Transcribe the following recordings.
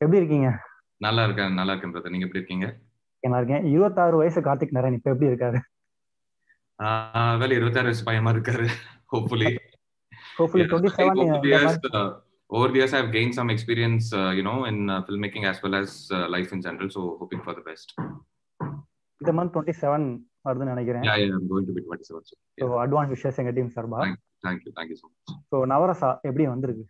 எப்படி இருக்கீங்க நல்லா இருக்கேன் நல்லா இருக்கேன் பிரதர் நீங்க எப்படி இருக்கீங்க நல்லா இருக்கேன் இருபத்தாறு வயசு கார்த்திக் நாராயண் இப்ப எப்படி இருக்காரு வேலை இருபத்தாறு வயசு பையமா இருக்காரு hopefully hopefully twenty seven over the years i've gained some experience uh, you know in uh, filmmaking as well as uh, life in general so hoping for the best இந்த மந்த் டுவெண்ட்டி செவன் வருதுன்னு நினைக்கிறேன் yeah, yeah i'm going to be 27 so so yeah. Advance wishes எங்க team சார்பா Thank, thank you thank you so much so Navarasa எப்படி வந்திருக்கு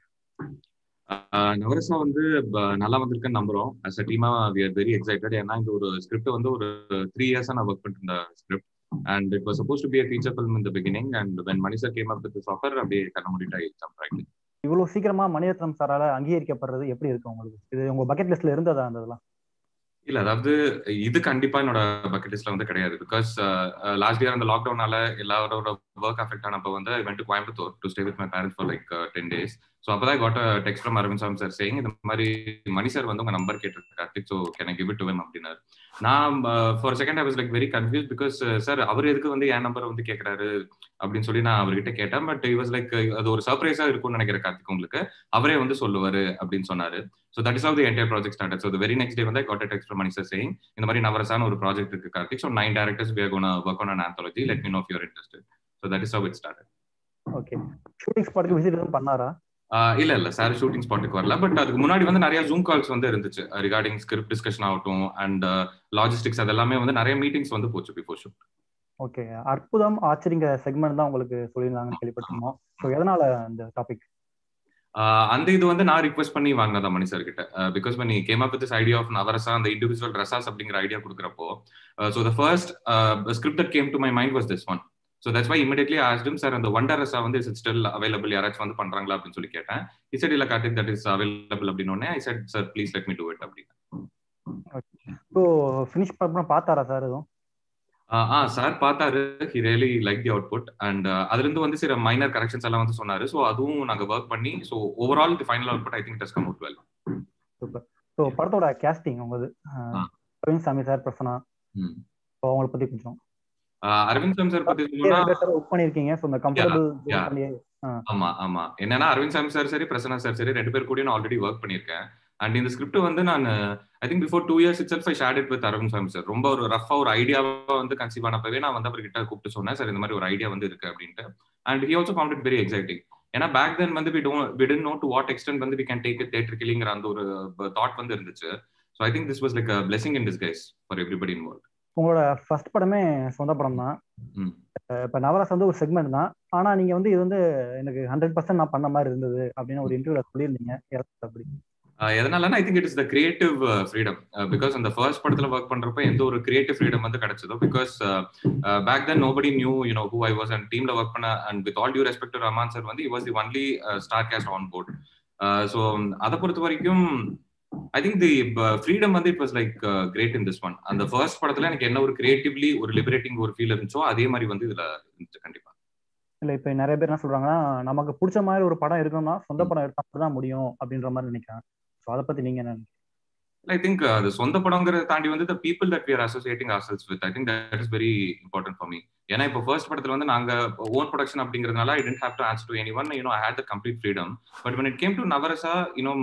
ஆஹ் நவரசா வந்து ப- நல்லா வந்திருக்குன்னு நம்புறோம் அஸ் அ டீமா வி ஆர் வெரி எக்ஸைட்டட் ஏன்னா இந்த ஒரு ஸ்கிரிப்ட் வந்து ஒரு த்ரீ இயர்ஸா நான் ஒர்க் பண்ணிட்டு இருந்த script and it was supposed to be feature film இந்த beginning and when Mani sir came up with offer அப்படியே கண்ண மூடிட்டு ஐ ஜம்ப் ரைட் இவ்வளவு சீக்கிரமா மணிரத்னம் சாரால அங்கீகரிக்கப்படுறது எப்படி இருக்கு உங்களுக்கு இது உங்க பக்கெட் லிஸ்ட்ல இருந்ததா அந்த இதெல்லாம் இல்ல அதாவது இது கண்டிப்பா என்னோட பக்கெட் லிஸ்ட்ல வந்து கிடையாது பிகாஸ் லாஸ்ட் இயர் அந்த லாக்டவுனால எல்லாரோட ஒர்க் அஃபெக்ட் ஆனப்ப வந்து I went to Coimbatore to stay with my parents for like ten days so அப்பதான் got text from Arvind Swamy sir saying இந்த மாதிரி மணி சார் வந்து உங்க நம்பர் கேட்டிருக்காரு Karthik so can I give it to them அப்படின்னாரு நான் for second I was like very confuse because sir அவர் எதுக்கு வந்து என் நம்பர் வந்து கேட்கறாரு அப்படின்னு சொல்லி நான் அவர்கிட்ட கேட்டேன் பட் இ வாஸ் லைக் அது ஒரு சர்ப்ரைஸா இருக்கும்னு நினைக்கிறேன் கார்த்திக் உங்களுக்கு அவரே வந்து சொல்லுவாரு அப்படின்னு சொன்னாரு so that is of the entire project start so very next day வந்து got text from Mani sir saying இந்த மாதிரி நவரசான ஒரு ப்ராஜெக்ட் இருக்கு Karthik so nine directors we gonna work on an anthology let me know your interested so that is how it start okay shooting ஸ்பாட்டுக்கு visit எதுவும் பண்ணாரா இல்ல இல்ல சார் ஷூட்டிங் ஸ்பாட்டுக்கு வரல பட் அதுக்கு முன்னாடி வந்து நிறைய ஜூம் கால்ஸ் வந்து இருந்துச்சு ரிகார்டிங் ஸ்கிரிப்ட் டிஸ்கஷன் ஆகட்டும் அண்ட் லாஜிஸ்டிக்ஸ் அதெல்லாமே வந்து நிறைய மீட்டிங்ஸ் வந்து போச்சு பிஃபோர் ஷூட் ஓகே அற்புதம் ஆச்சரிங்க செக்மெண்ட் தான் உங்களுக்கு சொல்லியிருந்தாங்கன்னு கேள்விப்பட்டிருந்தோம் ஸோ எதனால இந்த டாபிக் அந்த இது வந்து நான் ரிக்வெஸ்ட் பண்ணி வாங்கினதா மணி சார் கிட்ட பிகாஸ் பண்ணி came up with idea of Navarasa அந்த இண்டிவிஜுவல் ரசாஸ் அப்படிங்கிற ஐடியா கொடுக்குறப்போ so the first script that came to my mind was this one so that's why immediately asked him sir அந்த ஒண்டர் ரசா வந்து இஸ் ஸ்டில் அவைலபிள் யாராச்சும் வந்து பண்றாங்களா அப்படின்னு சொல்லி கேட்டேன் இசட் இல்ல கார்த்திக் தட் இஸ் அவைலபிள் அப்படின்னு I said sir please let me do it அப்படின்னு ஸோ ஃபினிஷ் பண்ண பார்த்தாரா சார் எதுவும் ஆ சார் பார்த்தாரு he really like the output and அதுல இருந்து வந்து சில மைனர் கரெக்ஷன்ஸ் எல்லாம் வந்து சொன்னாரு ஸோ அதுவும் நாங்க ஒர்க் பண்ணி so overall the final output I think does come out well super so படத்தோட கேஸ்டிங் உங்களது அரவிந்த் சாமி சார் பிரசனா ம். ஸோ அவங்கள பத்தி கொஞ்சம் ஆஹ் அரவிந்த் சாமி சார் பத்தி சொல்லணும்னா சார் ஒர்க் பண்ணிருக்கீங்க ஸோ இந்த கம்ஃபர்டபுள் yeah. ஆமா ஆமா என்னன்னா அரவிந்த் சாமி சார் சரி பிரசன்னா சார் சரி ரெண்டு பேர் கூட நான் ஆல்ரெடி ஒர்க் பண்ணியிருக்கேன் அண்ட் இந்த ஸ்கிரிப்ட் வந்து நான் I think before two years itself I shared it with Arvind Swamy sir ரொம்ப ஒரு ரஃபா ஒரு ஐடியாவா வந்து கன்சீவ் ஆனப்பவே நான் வந்து அவர்கிட்ட கூப்பிட்டு சொன்னேன் சார் இந்த மாதிரி ஒரு ஐடியா வந்து இருக்கு அப்படின்ட்டு and he also found it very exciting ஏன்னா பேக் தென் வந்து we don't we didn't know to what extent வந்து வி கேன் டேக் தேட்டரிக்கலிங்கிற அந்த ஒரு தாட் வந்து இருந்துச்சு so I think this was like blessing in disguise for everybody involve உங்களோட first படமே சொந்த படம் தான் ம். இப்போ நவராஸ் வந்து ஒரு செக்மெண்ட் தான் ஆனா நீங்க வந்து இது வந்து எனக்கு ஹண்ட்ரட் பர்சன்ட் நான் பண்ண மாதிரி இருந்தது அப்படின்னு ஒரு இன்டர்வியூல சொல்லியிருந்தீங்க எதற்கு அப்படி ஆஹ் எதனாலனா I think it is the creative freedom because அந்த ஃபர்ஸ்ட் படத்துல ஒர்க் பண்றப்ப எந்த ஒரு கிரியேட்டிவ் ஃப்ரீடம் வந்து கிடைச்சதோ because back then nobody knew you know who I was and டீம்ல ஒர்க் பண்ண and with all due respect Raman sir வந்து was the only star cast on board so அதை பொறுத்த வரைக்கும் ஐ திங்க் தி ஃப்ரீடம் வந்து it was like great in this one அந்த first படத்துல எனக்கு என்ன ஒரு கிரியேட்டிவ்லி ஒரு லிபரேட்டிங் ஒரு ஃபீல் இருந்துச்சோ அதே மாதிரி வந்து இதுல இருந்துச்சு கண்டிப்பா இல்ல இப்ப நிறைய பேர் என்ன சொல்றாங்கன்னா நமக்கு பிடிச்ச மாதிரி ஒரு படம் இருக்கணும்னா சொந்த படம் எடுத்தா தான் முடியும் அப்படின்ற மாதிரி நினைக்கிறேன் ஸோ அதை பத்தி நீங்க என்ன ஐ திங்க் அது சொந்த படங்கிறத தாண்டி வந்து the people that we are associating ourselves with I think that is very important for me ஏன்னா இப்போ ஃபர்ஸ்ட் படத்துல வந்து நாங்க ஓன் ப்ரொடக்ஷன் அப்படிங்கிறதுனால I didn't have to answer to any one you know I had the complete freedom but when it came to Navarasa you know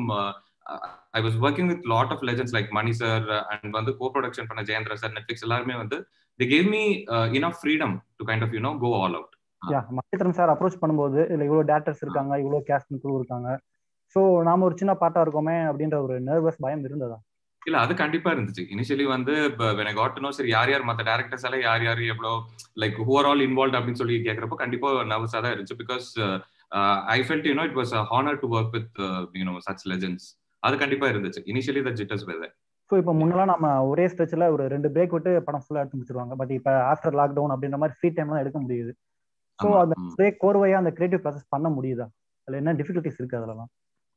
I was working with lot of legends like Mani sir and வந்து co production பண்ண Jayendra sir Netflix எல்லாருமே வந்து they gave me enough freedom to kind of you know go all out yeah Maniratnam sir approach பண்ணும்போது இல்ல இவ்வளவு directors இருக்காங்க இவ்வளவு caste குழு இருக்காங்க ஸோ நாம ஒரு சின்ன பாட்டா இருக்கோமே அப்படின்ற ஒரு நர்வஸ் பயம் இருந்ததா இல்ல அது கண்டிப்பா இருந்துச்சு இனிஷியலி வந்து வென் ஐ காட் நோ சரி யார் யார் மத்த டேரக்டர்ஸ் எல்லாம் யார் யார் எவ்வளோ லைக் ஹூஆர் ஆல் இன்வால்வ் அப்படின்னு சொல்லி கேட்கறப்போ கண்டிப்பா நர்வஸா தான் இருந்துச்சு because I felt you know it was honour to work with you know such legends அது கண்டிப்பா இருந்துச்சு இனிஷியலி த ஜிட்டஸ் வெத ஸோ இப்போ முன்னெல்லாம் நம்ம ஒரே ஸ்ட்ரெச்சில் ஒரு ரெண்டு பிரேக் விட்டு படம் ஃபுல்லாக எடுத்து முடிச்சிருவாங்க பட் இப்போ ஆஃப்டர் லாக்டவுன் அப்படின்ற மாதிரி ஃப்ரீ டைம்லாம் எடுக்க முடியுது ஸோ ஆமா, அந்த ம். பிரேக் கோர்வையா அந்த கிரியேட்டிவ் ப்ராசஸ் பண்ண முடியுதா அதில் என்ன டிஃபிகல்ட்டிஸ் இருக்கு அதெல்லாம்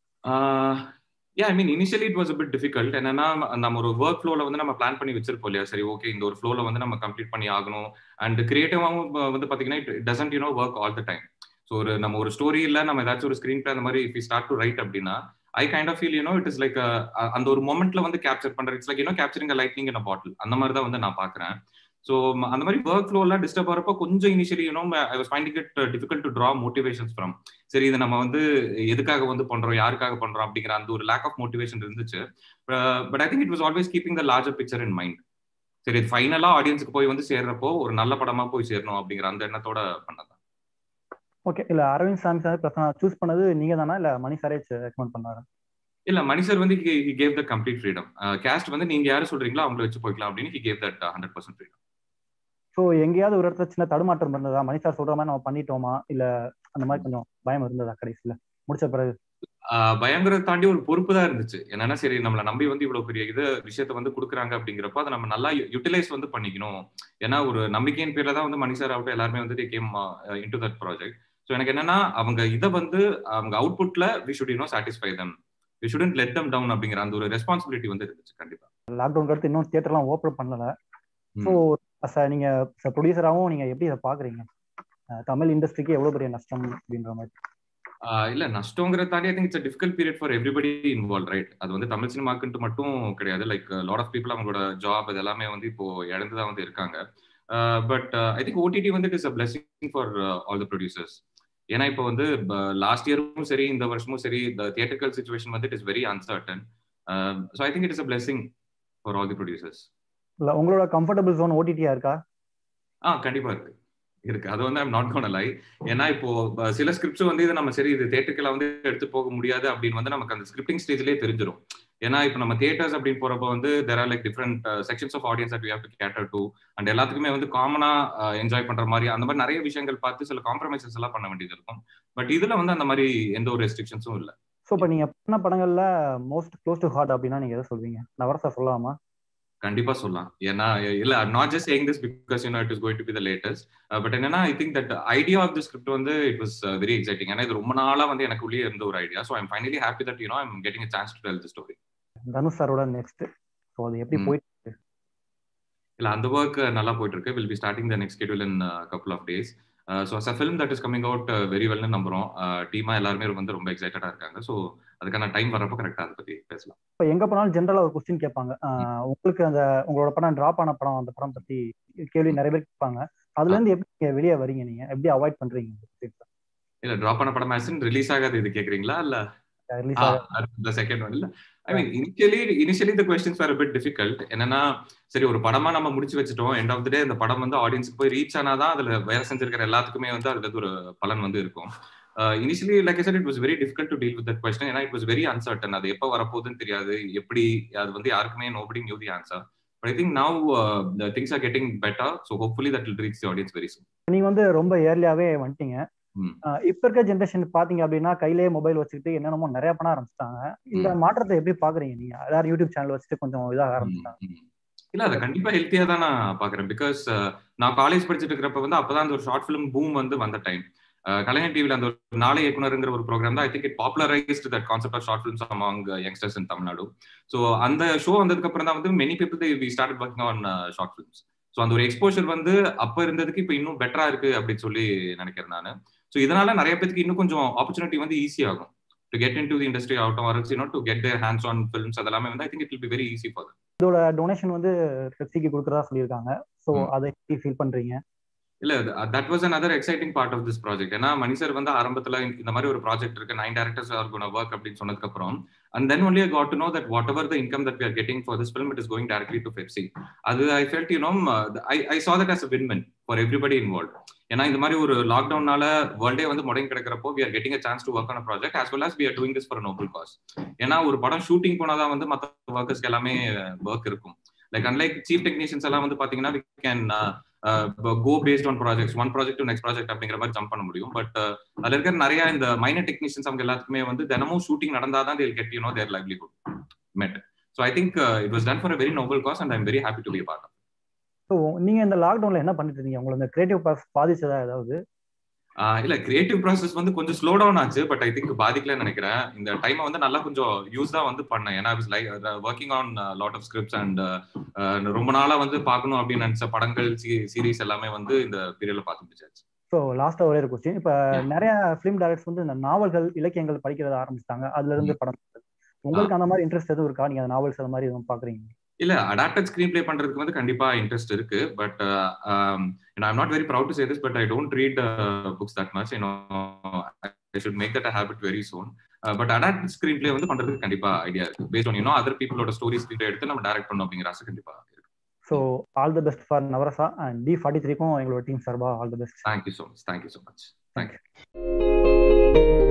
yeah I mean initially it was bit difficult என்னன்னா நம்ம ஒரு ஒர்க் ஃப்ளோல வந்து நம்ம பிளான் பண்ணி வச்சிருப்போம் இல்லையா சரி ஓகே இந்த ஒரு ஃப்ளோல வந்து நம்ம கம்ப்ளீட் பண்ணி ஆகணும் அண்ட் கிரியேட்டிவாகவும் வந்து பாத்தீங்கன்னா it doesn't you know work all the time so ஒரு நம்ம ஒரு ஸ்டோரி இல்ல நம்ம ஏதாச்சும் ஒரு ஸ்கிரீன் பிளே அந்த மாதிரி இஃப் ஸ்டார்ட் டு ரைட் அப்படின்னா I kind of feel you know it is like அந்த ஒரு மொமெண்ட்ல வந்து கேப்சர் பண்ற it's like you know capturing lightning in bottle அந்த மாதிரி தான் வந்து நான் பாக்குறேன் ஸோ அந்த மாதிரி ஒர்க் ஃப்ளோ எல்லாம் டிஸ்டர்ப் ஆகிறப்போ கொஞ்சம் initially you know I was finding it difficult to draw motivations from சரி இது நம்ம வந்து எதுக்காக வந்து பண்றோம் யாருக்காக பண்றோம் அப்படிங்கிற அந்த ஒரு லேக் ஆஃப் மோட்டிவேஷன் இருந்துச்சு but I think it was always keeping the larger picture in mind சரி ஃபைனலா ஆடியன்ஸுக்கு போய் வந்து சேர்றப்போ ஒரு நல்ல படமா போய் சேரணும் அப்படிங்கிற அந்த எண்ணத்தோட பண்ணதான் ஓகே இல்ல அரவிந்த் சாமி சார் பிரச்சனை சூஸ் பண்ணது நீங்க தானா இல்ல மணி சாரே ரெக்கமெண்ட் பண்ணாரு இல்ல மணி சார் வந்து he gave the complete freedom cast வந்து நீங்க யாரு சொல்றீங்களோ அவங்கள வச்சு போய்க்கலாம் அப்படின்னு he gave that hundred percent freedom so எங்கேயாவது ஒரு இடத்துல சின்ன தடுமாற்றம் இருந்ததா மணி சார் சொல்ற மாதிரி நம்ம பண்ணிட்டோமா இல்ல அந்த மாதிரி கொஞ்சம் பயம் இருந்ததா கடைசியில முடிச்ச பிறகு பயங்கரத்தை தாண்டி ஒரு பொறுப்பு தான் இருந்துச்சு என்னன்னா சரி நம்மளை நம்பி வந்து இவ்வளவு பெரிய இது விஷயத்த வந்து கொடுக்குறாங்க அப்படிங்கிறப்ப அதை நம்ம நல்லா யூட்டிலைஸ் வந்து பண்ணிக்கணும் ஏன்னா ஒரு நம்பிக்கையின் பேர்ல தான் வந்து மணி சார் ஆகட்டும் எல்லாருமே வந்து came into that project so எனக்கு என்னன்னா அவங்க இதை வந்து அவங்க அவுட்புட்ல we should you know satisfy them we shouldn't let them down அப்படிங்கிற அந்த ஒரு ரெஸ்பான்சிபிலிட்டி வந்து இருந்துச்சு கண்டிப்பா லாக்டவுன் அடுத்து இன்னும் தியேட்டர்லாம் ஓப்பன் பண்ணல ஸோ நீங்க ப்ரொடியூசராகவும் நீங்க எப்படி அதை பாக்குறீங்க தமிழ் இண்டஸ்ட்ரிக்கு எவ்வளவு பெரிய நஷ்டம் அப்படின்ற மாதிரி இல்ல நஷ்டங்கிறத தாண்டி I think it's difficult period for everybody involve right அது வந்து தமிழ் சினிமாக்குன்ட்டு மட்டும் கிடையாது லைக் லாட் ஆஃப் பீப்புள் அவங்களோட ஜாப் இது எல்லாமே வந்து இப்போ இழந்து தான் வந்து இருக்காங்க பட் ஐ திங்க் ஓடிடி வந்து it is a blessing for all the producers ஏன்னா இப்போ வந்து லாஸ்ட் இயரும் சரி இந்த வருஷமும் சரி இந்த தியேட்டர்கல் சுச்சுவேஷன் வந்து it is very uncertain so I think it is a blessing for all the producers இல்ல உங்களோட கம்ஃபர்டபுள் ஜோன் ஓடிடியா இருக்கா ஆ கண்டிப்பா இருக்கு இருக்கு அது வந்து ஐம் நாட் கோன் லை ஏன்னா இப்போ சில ஸ்கிரிப்ட்ஸ் வந்து இது நம்ம சரி இது தேட்டருக்குல வந்து எடுத்து போக முடியாது அப்படின்னு வந்து நமக்கு அந்த ஸ்கிரிப்டிங் ஸ்டேஜ்லேயே தெரிஞ்சிடும் ஏன்னா இப்போ நம்ம தியேட்டர்ஸ் அப்படின்னு போறப்ப வந்து there are like different sections of audience that we have to cater to and எல்லாத்துக்குமே வந்து காமனா என்ஜாய் பண்ற மாதிரி அந்த மாதிரி நிறைய விஷயங்கள் பார்த்து சில காம்ப்ரமைசஸ் எல்லாம் பண்ண வேண்டியது இருக்கும் பட் இதுல வந்து அந்த மாதிரி எந்த ஒரு ரெஸ்ட்ரிக்ஷன்ஸும் இல்லை ஸோ இப்போ நீங்க பண்ண படங்கள்ல மோஸ்ட் க்ளோஸ் டு ஹார்ட் அப்படின்னா நீங்க எதை சொல்வீங்க நவரசா சொல்லலாமா கண்டிப்பா சொல்லலாம் ஏன்னா இல்ல not just saying this because you know it is going to be the latest but என்னன்னா I think that idea of the script வந்து இட் வாஸ் வெரி எக்ஸைட்டிங் ஏன்னா இது ரொம்ப நாளா வந்து எனக்கு உள்ளே இருந்த ஒரு idea so I'm finally happy that you know I'm getting chance to tell the story Dhanush சாரோட நெக்ஸ்ட் ஸோ அது எப்படி போயிட்டு இருக்கு இல்ல அந்த ஒர்க் நல்லா போயிட்டு இருக்கு will be starting the next schedule in couple of days so as a film that is coming out very வெல்னு நம்புறோம் டீமா எல்லாருமே வந்து ரொம்ப எக்ஸைட்டடா இருக்காங்க ஸோ அதுக்கான டைம் வரப்போ கரெக்டா அதை பத்தி பேசலாம் இப்போ எங்க போனாலும் ஜென்ரலா ஒரு கொஸ்டின் கேட்பாங்க உங்களுக்கு அந்த உங்களோட படம் டிராப் ஆன படம் அந்த படம் பத்தி கேள்வி நிறைய பேர் கேட்பாங்க அதுல இருந்து எப்படி நீங்க வெளியே வரீங்க நீங்க எப்படி அவாய்ட் பண்றீங்க இல்ல டிராப் ஆன படம் ஆசின் ரிலீஸ் ஆகாது இது கேக்குறீங்களா இல்ல செகண்ட் ஒன் இல்ல I mean initially initially the questions are bit difficult என்னன்னா சரி ஒரு படமா நம்ம முடிச்சு வச்சுட்டோம் எண்ட் ஆஃப் த டே அந்த படம் வந்து ஆடியன்ஸ்க்கு போய் ரீச் ஆனாதான் அதுல வேலை செஞ்சிருக்கிற எல்லாத்துக்குமே வந்து அதுல ஒரு பலன் வந்து இருக்கும் initially like sir it was very difficult to deal with that question ஏன்னா இட் வாஸ் வெரி அன்சர்டன் அது எப்போ வரப்போகுதுன்னு தெரியாது எப்படி அது வந்து யாருக்குமே nobody knew the answer but I think now things are getting better so hopefully that will reach the audience very soon நீங்க வந்து ரொம்ப ஏர்லியாவே வந்துட்டீங்க இப்ப இருக்க ஜென்ரேஷன் பாத்தீங்க அப்படின்னா கையிலேயே மொபைல் வச்சுக்கிட்டு என்னென்னமோ நிறைய பண்ண ஆரம்பிச்சிட்டாங்க இந்த மாற்றத்தை எப்படி பாக்குறீங்க நீங்க எல்லாரும் யூடியூப் சேனல் வச்சுட்டு கொஞ்சம் இதாக ஆரம்பிச்சிட்டாங்க இல்ல அதை கண்டிப்பா ஹெல்த்தியா தான் நான் பாக்குறேன் பிகாஸ் நான் காலேஜ் படிச்சுட்டு இருக்கிறப்ப வந்து அப்பதான் அந்த ஒரு ஷார்ட் பிலிம் பூம் வந்து வந்த டைம் கலைஞர் டிவில அந்த ஒரு நாளை இயக்குனருங்கிற ஒரு ப்ரோக்ராம் தான் I think it popularised that concept of short films among youngsters in Tamil Nadu so அந்த ஷோ வந்ததுக்கு அப்புறம் தான் வந்து many people we start working on short films so அந்த ஒரு எக்ஸ்போஷர் வந்து அப்ப இருந்ததுக்கு இப்போ இன்னும் பெட்டரா இருக்கு அப்படின்னு சொல்லி நினைக்கிறேன் நான் ஸோ இதனால நிறைய பேருக்கு இன்னும் கொஞ்சம் ஆப்பர்ச்சுனிட்டி வந்து ஈஸி ஆகும் to get into the industry ஆகட்டும் are you know to get their hands on films அதெல்லாமே வந்து I think it will be very easy for இதோட டொனேஷன் வந்து பெப்சிக்கு கொடுக்குறதா சொல்லியிருக்காங்க ஸோ அதை எப்படி ஃபீல் பண்றீங்க இல்ல that was another exciting part of this project ஏன்னா மணி சார் வந்து ஆரம்பத்துல இந்த மாதிரி ஒரு ப்ராஜெக்ட் இருக்கு nine directors are gonna work அப்படின்னு சொன்னதுக்கு அப்புறம் and then only got to know that whatever the income that we are getting for this film it is going directly to FEFSI அது I felt you know I I saw that as a win win for everybody involve ஏன்னா இந்த மாதிரி ஒரு லாக்டவுனால வேர்ல்டே வந்து முடங்கி கிடக்கிறப்போ we are getting a chance to work on project as well as we are doing this for noble cause ஏன்னா ஒரு படம் ஷூட்டிங் போனாதான் வந்து மற்ற ஒர்க்கர்ஸ்க்கு எல்லாமே ஒர்க் இருக்கும் லைக் அன்லைக் சீஃப் டெக்னீஷியன்ஸ் எல்லாம் வந்து பாத்தீங்கன்னா we can go based on projects one project to next project அப்படிங்கிற மாதிரி ஜம்ப் பண்ண முடியும் பட் அதுல இருக்கிற நிறைய இந்த மைனர் டெக்னீஷியன்ஸ் அவங்க எல்லாத்துக்குமே வந்து தினமும் ஷூட்டிங் நடந்தாதான் they'll get you know their livelihood மெட் so I think it was done for a very noble cause and I'm very happy to be part so நீங்க இந்த லாக்டவுன்ல என்ன பண்ணிட்டு இருந்தீங்க உங்களுக்கு இந்த கிரியேட்டிவ் ப்ராசஸ் பாதிச்சதா ஏதாவது இல்ல கிரியேட்டிவ் ப்ராசஸ் வந்து கொஞ்சம் ஸ்லோ டவுன் ஆச்சு பட் ஐ திங்க் பாதிக்கலன்னு நினைக்கிறேன் இந்த டைமை வந்து நல்லா கொஞ்சம் யூஸ் தான் வந்து பண்ணேன் ஏன்னா like working on lot of scripts and ரொம்ப நாளா வந்து பார்க்கணும் அப்படின்னு நினைச்ச படங்கள் சீரீஸ் எல்லாமே வந்து இந்த பீரியட்ல பார்த்து முடிச்சாச்சு ஸோ லாஸ்டா ஒரே ஒரு கொஸ்டின் இப்ப நிறைய ஃபிலிம் டைரக்டர்ஸ் வந்து இந்த நாவல்கள் இலக்கியங்கள் படிக்கிறத ஆரம்பிச்சிட்டாங்க அதுல இருந்து படம் உங்களுக்கு அந்த மாதிரி இன்ட்ரெஸ்ட் எதுவும் இருக்கா நீங்க நாவல்ஸ் அந்த மாதிரி எதுவும் பாக்குறீங்க இல்ல அடாப்டட் ஸ்கிரீன் பிளே பண்றதுக்கு வந்து கண்டிப்பா இன்ட்ரெஸ்ட் இருக்கு but I'm not very proud to say this but I don't read books that much I should make that habit very soon but adapt screenplay வந்து பண்றதுக்கு கண்டிப்பா ஐடியா இருக்கு based on you know other பீப்புளோட story screen எடுத்து நம்ம direct பண்ணோம் அப்படிங்கிற ஆசை கண்டிப்பா இருக்கு so all the best for Navarasa and D forty த்ரீக்கும் எங்களோட டீம் சார்பா all the best thank you so much thank you so much thank you